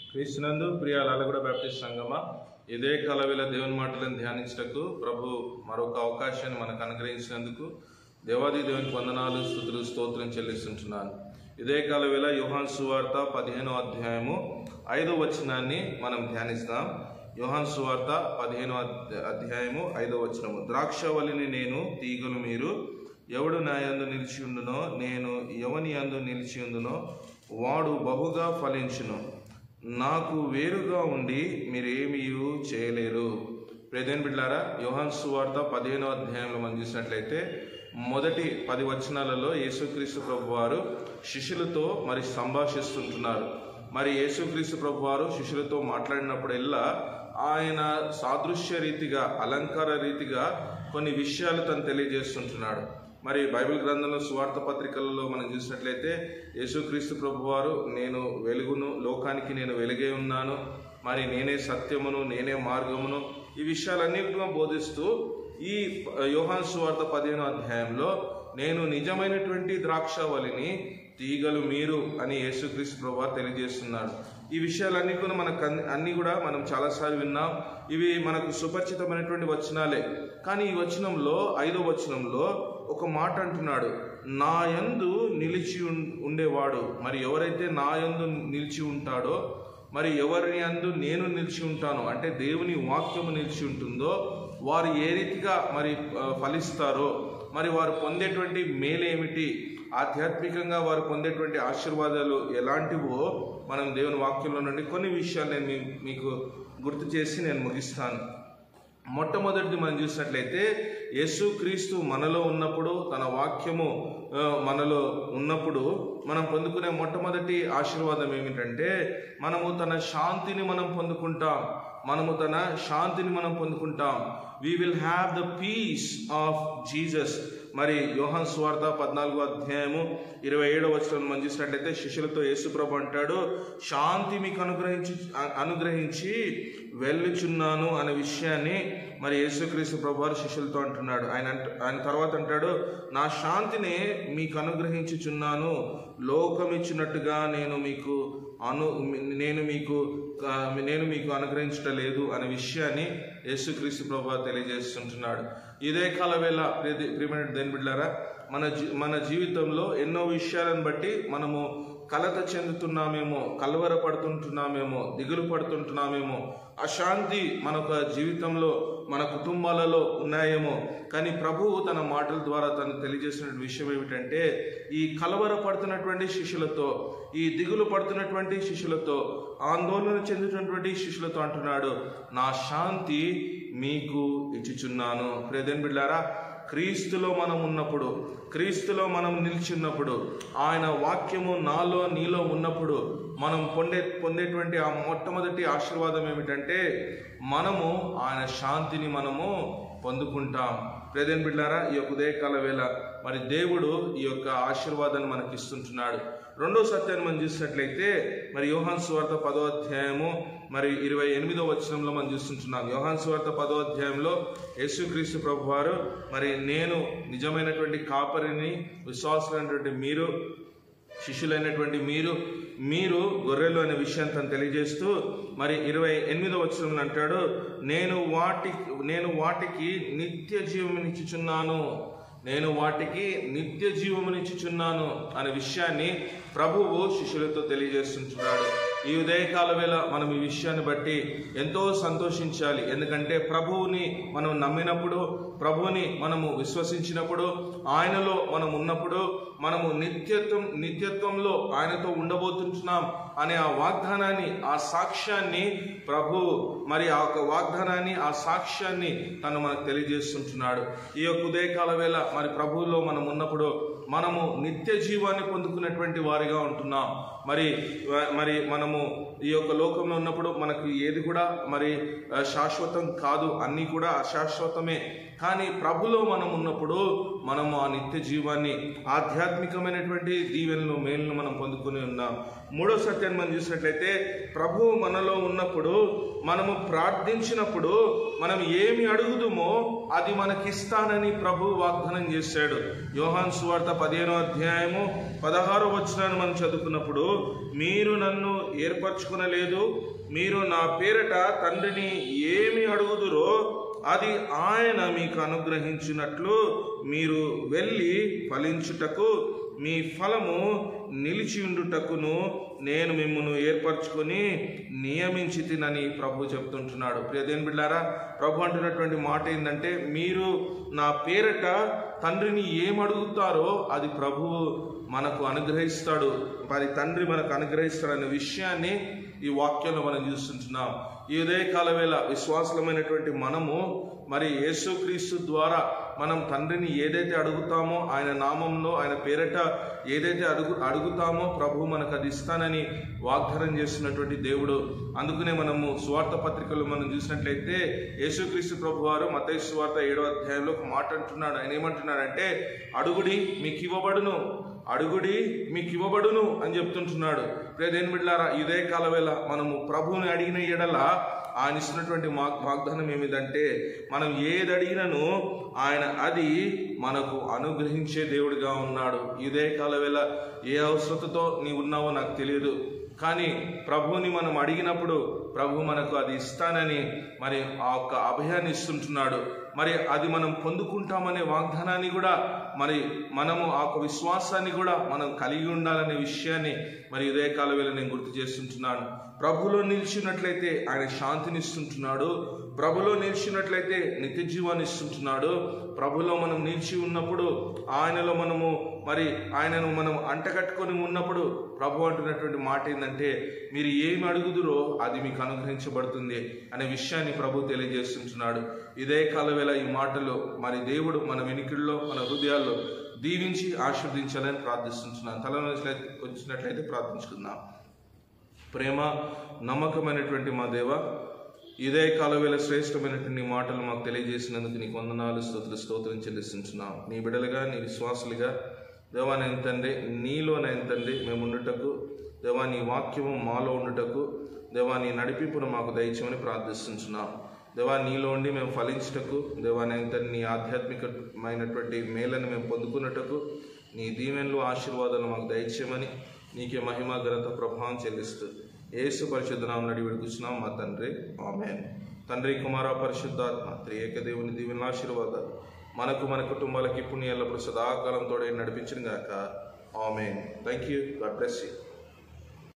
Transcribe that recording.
క్రీస్తునందు ప్రియ లాలగూడ బ్యాప్టిస్ట్ సంగమా ఇదే కలవేళ దేవుని మాటలను ధ్యానించటకు ప్రభు మరొక అవకాశాన్ని మనకు అనుగ్రహించినందుకు దేవాది దేవునికి వందనాలు స్థుతులు స్తోత్రం చెల్లిస్తుంటున్నాను ఇదే కాలవేళ యోహాన్ సువార్త పదిహేనో అధ్యాయము ఐదో వచనాన్ని మనం ధ్యానిస్తాం యోహాన్ సువార్త పదిహేనో అధ్య- అధ్యాయము ఐదో వచనము ద్రాక్షవల్లిని నేను తీగలు మీరు ఎవడు నా యందు నిలిచి ఉండునో నేను ఎవని యందు నిలిచి ఉండునో వాడు బహుగా ఫలించును నాకు వేరుగా ఉండి మీరేమీ చేయలేరు ప్రదేన్ బిడ్లారా యోహాన్ సువార్త పదిహేనో అధ్యాయంలో మనం చూసినట్లయితే మొదటి పది వచనాలలో యేసుక్రీస్తు ప్రభు వారు శిష్యులతో మరి సంభాషిస్తుంటున్నారు మరి యేసుక్రీస్తు ప్రభు వారు శిష్యులతో మాట్లాడినప్పుడల్లా ఆయన సాదృశ్య రీతిగా అలంకార రీతిగా కొన్ని విషయాలు తను తెలియజేస్తుంటున్నాడు మరి బైబిల్ గ్రంథంలో సువార్త పత్రికలలో మనం చూసినట్లయితే యేసుక్రీస్తు ప్రభువారు నేను వెలుగును లోకానికి నేను వెలుగే ఉన్నాను మరి నేనే సత్యమును నేనే మార్గమును ఈ విషయాలన్నింటినీ బోధిస్తూ ఈ యోహాన్ సువార్త పదిహేను అధ్యాయంలో నేను నిజమైనటువంటి ద్రాక్షవల్లిని తీగలు మీరు అని యేసుక్రీస్తు ప్రభు తెలియజేస్తున్నాడు ఈ విషయాలన్నీ కూడా మనకు అన్ని- అన్ని కూడా మనం చాలాసార్లు విన్నాం ఇవి మనకు సుపరిచితమైనటువంటి వచనాలే కానీ ఈ వచనంలో ఐదో వచనంలో ఒక మాట అంటున్నాడు నా యందు నిలిచి ఉం- ఉండేవాడు మరి ఎవరైతే నా యందు నిలిచి ఉంటాడో మరి ఎవరి యందు నేను నిలిచి ఉంటానో అంటే దేవుని వాక్యము నిలిచి ఉంటుందో వారు ఏ రీతిగా మరి ఆ, ఫలిస్తారో మరి వారు పొందేటువంటి మేలేమిటి ఆధ్యాత్మికంగా వారు పొందేటువంటి ఆశీర్వాదాలు ఎలాంటివో మనం దేవుని వాక్యంలో నుండి కొన్ని విషయాలు నేను మీ- మీకు గుర్తు చేసి నేను ముగిస్తాను మొట్టమొదటిది మనం చూసినట్లయితే యేసుక్రీస్తు మనలో ఉన్నప్పుడు తన వాక్యము ఆ, మనలో ఉన్నప్పుడు మనం పొందుకునే మొట్టమొదటి ఆశీర్వాదం ఏమిటంటే మనము తన శాంతిని మనం పొందుకుంటాం మనము తన శాంతిని మనం పొందుకుంటాం we will have the peace of Jesus మరి యోహాన్ స్వార్త పద్నాలుగో అధ్యాయము ఇరవై ఏడవ వచనం మనం చూసినట్లయితే శిష్యులతో యేసుప్రభు అంటాడు శాంతి మీకు అనుగ్రహించి అ- అనుగ్రహించి వెళ్ళుచున్నాను అనే విషయాన్ని మరి యేసుక్రీస్తు ప్రభు వారు శిష్యులతో అంటున్నాడు ఆయన అంట- ఆయన తర్వాత అంటాడు నా శాంతిని మీకు అనుగ్రహించుచున్నాను లోకం ఇచ్చినట్టుగా నేను మీకు అను నేను మీకు ఆ, నేను మీకు అనుగ్రహించటం లేదు అనే విషయాన్ని యేసుక్రీస్తు ప్రభు వారు తెలియజేస్తుంటున్నాడు ఇదే కాల వేళ ప్రియమైన దేని బిడ్డారా మన జీ మన జీవితంలో ఎన్నో విషయాలను బట్టి మనము కలత చెందుతున్నామేమో కలవర పడుతుంటున్నామేమో దిగులు పడుతుంటున్నామేమో అశాంతి మన యొక్క జీవితంలో మన కుటుంబాలలో ఉన్నాయేమో కానీ ప్రభువు తన మాటల ద్వారా తను తెలియజేసిన విషయం ఏమిటంటే ఈ కలవర పడుతున్నటువంటి శిష్యులతో ఈ దిగులు పడుతున్నటువంటి శిష్యులతో ఆందోళన చెందుతున్నటువంటి శిష్యులతో అంటున్నాడు నా శాంతి మీకు ఇచ్చుచున్నాను ప్రేదన్ బిడ్డారా క్రీస్తులో మనం ఉన్నప్పుడు క్రీస్తులో మనం నిలిచిన్నప్పుడు ఆయన వాక్యము నాలో నీలో ఉన్నప్పుడు మనం పొందే పొందేటువంటి ఆ మొట్టమొదటి ఆశీర్వాదం ఏమిటంటే మనము ఆయన శాంతిని మనము పొందుకుంటాం ప్రేదన్ బిడ్డారా ఈ యొక్క ఉదయకాల వేళ మరి దేవుడు ఈ యొక్క ఆశీర్వాదాన్ని మనకి ఇస్తుంటున్నాడు రెండో సత్యాన్ని మనం చూసినట్లయితే మరి యోహాన్ సువార్త పదో అధ్యాయము మరి ఇరవై ఎనిమిదో వచనంలో మనం చూస్తుంటున్నాం యోహాన్ సువార్త పదో అధ్యాయంలో యేసుక్రీస్తు ప్రభు వారు మరి నేను నిజమైనటువంటి కాపరిని విశ్వాసులైనటువంటి మీరు శిష్యులైనటువంటి మీరు మీరు గొర్రెలు అనే విషయాన్ని తను తెలియజేస్తూ మరి ఇరవై ఎనిమిదో వచనంలో అంటాడు నేను వాటి నేను వాటికి నిత్య జీవమునిచ్చుచున్నాను నేను వాటికి నిత్య జీవమునిచ్చుచున్నాను అనే విషయాన్ని ప్రభువు శిష్యులతో తెలియజేస్తుంటున్నాడు ఈ ఉదయకాల వేళ మనం ఈ విషయాన్ని బట్టి ఎంతో సంతోషించాలి ఎందుకంటే ప్రభువుని మనం నమ్మినప్పుడు ప్రభువుని మనము విశ్వసించినప్పుడు ఆయనలో మనం ఉన్నప్పుడు మనము నిత్యత్వం నిత్యత్వంలో ఆయనతో ఉండబోతుంటున్నాం అనే ఆ వాగ్దానాన్ని ఆ సాక్ష్యాన్ని ప్రభు మరి ఆ యొక్క వాగ్దానాన్ని ఆ సాక్ష్యాన్ని తను మనకు తెలియజేస్తుంటున్నాడు ఈ యొక్క ఉదయకాల వేళ మరి ప్రభువులో మనం ఉన్నప్పుడు మనము నిత్య జీవాన్ని పొందుకున్నటువంటి వారిగా ఉంటున్నాం మరి మరి మనము ఈ యొక్క లోకంలో ఉన్నప్పుడు మనకు ఏది కూడా మరి ఆ, శాశ్వతం కాదు అన్నీ కూడా అశాశ్వతమే కానీ ప్రభులో మనం ఉన్నప్పుడు మనము ఆ నిత్య జీవాన్ని ఆధ్యాత్మికమైనటువంటి దీవెనలు మేలును మనం పొందుకుని ఉన్నాం మూడో సత్యాన్ని మనం చూసినట్లయితే ప్రభు మనలో ఉన్నప్పుడు మనము ప్రార్థించినప్పుడు మనం ఏమి అడుగుదుమో అది మనకిస్తానని ప్రభు వాగ్దానం చేశాడు యోహాన్ సువార్త పదిహేనో అధ్యాయము పదహారో వచనాన్ని మనం చదువుకున్నప్పుడు మీరు నన్ను ఏర్పరచుకునలేదు మీరు నా పేరట తండ్రిని ఏమి అడుగుదురో అది ఆయన మీకు అనుగ్రహించినట్లు మీరు వెళ్ళి ఫలించుటకు మీ ఫలము నిలిచి ఉండుటకును నేను మిమ్మల్ని ఏర్పరచుకొని నియమించి తినని ప్రభు చెప్తుంటున్నాడు ప్రియదేని బిడ్డారా ప్రభు అంటున్నటువంటి మాట ఏంటంటే మీరు నా పేరట తండ్రిని ఏం అడుగుతారో అది ప్రభువు మనకు అనుగ్రహిస్తాడు మరి తండ్రి మనకు అనుగ్రహిస్తాడనే విషయాన్ని ఈ వాక్యంలో మనం చూస్తుంటున్నాం ఈ ఉదయ కాలవేళ విశ్వాసలమైనటువంటి మనము మరి యేసుక్రీస్తు ద్వారా మనం తండ్రిని ఏదైతే అడుగుతామో ఆయన నామంలో ఆయన పేరట ఏదైతే అడుగు అడుగుతామో ప్రభు మనకు అది ఇస్తానని వాగ్దానం చేస్తున్నటువంటి దేవుడు అందుకనే మనము స్వార్థ పత్రికలు మనం చూసినట్లయితే యేసుక్రీస్తు ప్రభు వారు మతయ్య స్వార్థ ఏడో అధ్యాయంలో ఒక మాట అంటున్నాడు ఆయన ఏమంటున్నాడంటే అడుగుడి మీకు ఇవ్వబడును అడుగుడి మీకు ఇవ్వబడును అని చెప్తుంటున్నాడు ప్రియదేని బిడ్డారా ఇదే కాలవేళ మనము ప్రభువుని అడిగిన ఎడల ఆయన ఇస్తున్నటువంటి మా వాగ్దానం ఏమిటంటే మనం ఏది అడిగినను ఆయన అది మనకు అనుగ్రహించే దేవుడిగా ఉన్నాడు ఇదే కాలవేళ ఏ అవసరతతో నీ ఉన్నావో నాకు తెలియదు కానీ ప్రభువుని మనం అడిగినప్పుడు ప్రభు మనకు అది ఇస్తానని మరి ఆ ఒక్క అభయాన్ని ఇస్తుంటున్నాడు మరి అది మనం పొందుకుంటామనే వాగ్దానాన్ని కూడా మరి మనము ఆ ఒక విశ్వాసాన్ని కూడా మనం కలిగి ఉండాలనే విషయాన్ని మరి ఇదే కాలవేళ నేను గుర్తు చేస్తుంటున్నాను ప్రభులో నిలిచినట్లయితే ఆయన శాంతిని ఇస్తుంటున్నాడు ప్రభులో నిలిచినట్లయితే నిత్య జీవాన్ని ఇస్తుంటున్నాడు ప్రభులో మనం నిలిచి ఉన్నప్పుడు ఆయనలో మనము మరి ఆయనను మనం అంటగట్టుకొని ఉన్నప్పుడు ప్రభు అంటున్నటువంటి మాట ఏంటంటే మీరు ఏమి అడుగుదురో అది మీకు అనుగ్రహించబడుతుంది అనే విషయాన్ని ప్రభు తెలియజేస్తుంటున్నాడు ఇదే కాలవేళ ఈ మాటలు మరి దేవుడు మన వెనుకల్లో మన హృదయాల్లో దీవించి ఆశీర్వదించాలని ప్రార్థిస్తుంటున్నాను తలలో వచ్చినట్లయితే ప్రార్థించుకుందాం ప్రేమ నమ్మకమైనటువంటి మా దేవ ఇదే కాలవేళ శ్రేష్టమైనటువంటి మాటలు మాకు తెలియజేసినందుకు నీకు వందనాలు స్తోత్ర స్తోత్రం చెల్లిస్తుంటున్నాం నీ బిడలుగా నీ విశ్వాసులుగా దేవా నేను తండ్రి నీలో నేను తండ్రి మేము ఉండుటకు దేవా నీ వాక్యము మాలో ఉండుటకు దేవా నీ నడిపింపును మాకు దయచేయమని ప్రార్థిస్తుంటున్నాం దేవా నీలో ఉండి మేము ఫలించుటకు దేవా నేను తండ్రి నీ ఆధ్యాత్మికమైనటువంటి మేలను మేము పొందుకున్నటకు నీ దీవెనలు ఆశీర్వాదాలు మాకు దయచేయమని నీకే మహిమ ఘనత ప్రభావం చెల్లిస్తూ ఏసు పరిశుద్ధనామం నడి విడుకున్నాం మా తండ్రి ఆమె తండ్రి కుమార పరిశుద్ధాత్మ త్రియేక దేవుని దీవెన ఆశీర్వాదాలు మనకు మన కుటుంబాలకి పుణ్యాలప్పుడు సదాకాలం తోడే నడిపించిన గాక ఆమె thank you God bless you